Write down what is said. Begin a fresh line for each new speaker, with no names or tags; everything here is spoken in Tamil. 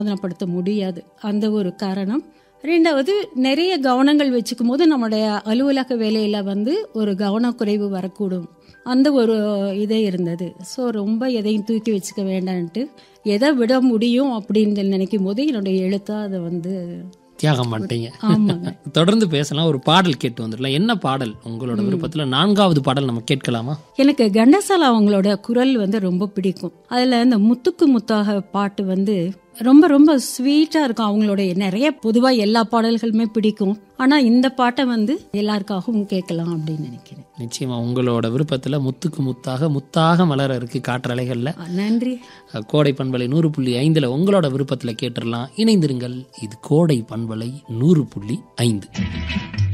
சமாதானப்படுத்த முடியாது அந்த ஒரு காரணம் ரெண்டாவது நிறைய கவனங்கள் வச்சுக்கும் போது நம்மளுடைய அலுவலக வேலையில வந்து ஒரு கவனக்குறைவு வரக்கூடும் அந்த ஒரு இதே இருந்தது ஸோ ரொம்ப எதையும் தூக்கி வச்சுக்க வேண்டான்ட்டு எதை விட முடியும் அப்படின்னு நினைக்கும் போது என்னுடைய எழுத்தா அதை வந்து
தியாகம் பண்ணிட்டீங்க
ஆமாங்க
தொடர்ந்து பேசலாம் ஒரு பாடல் கேட்டு வந்துடலாம் என்ன பாடல் உங்களோட விருப்பத்துல நான்காவது பாடல் நம்ம கேட்கலாமா
எனக்கு கண்டசாலா அவங்களோட குரல் வந்து ரொம்ப பிடிக்கும் அதில் இந்த முத்துக்கு முத்தாக பாட்டு வந்து ரொம்ப ரொம்ப ஸ்வீட்டாக இருக்கும் அவங்களுடைய நிறைய பொதுவாக எல்லா பாடல்களுமே பிடிக்கும் ஆனால் இந்த பாட்டை வந்து எல்லாருக்காகவும் கேட்கலாம் அப்படின்னு நினைக்கிறேன்
நிச்சயமா உங்களோட விருப்பத்துல முத்துக்கு முத்தாக முத்தாக மலர இருக்கு காற்றலைகள்ல
நன்றி
கோடை பண்பலை நூறு புள்ளி ஐந்துல உங்களோட விருப்பத்துல கேட்டுடலாம் இணைந்திருங்கள் இது கோடை பண்பலை நூறு புள்ளி ஐந்து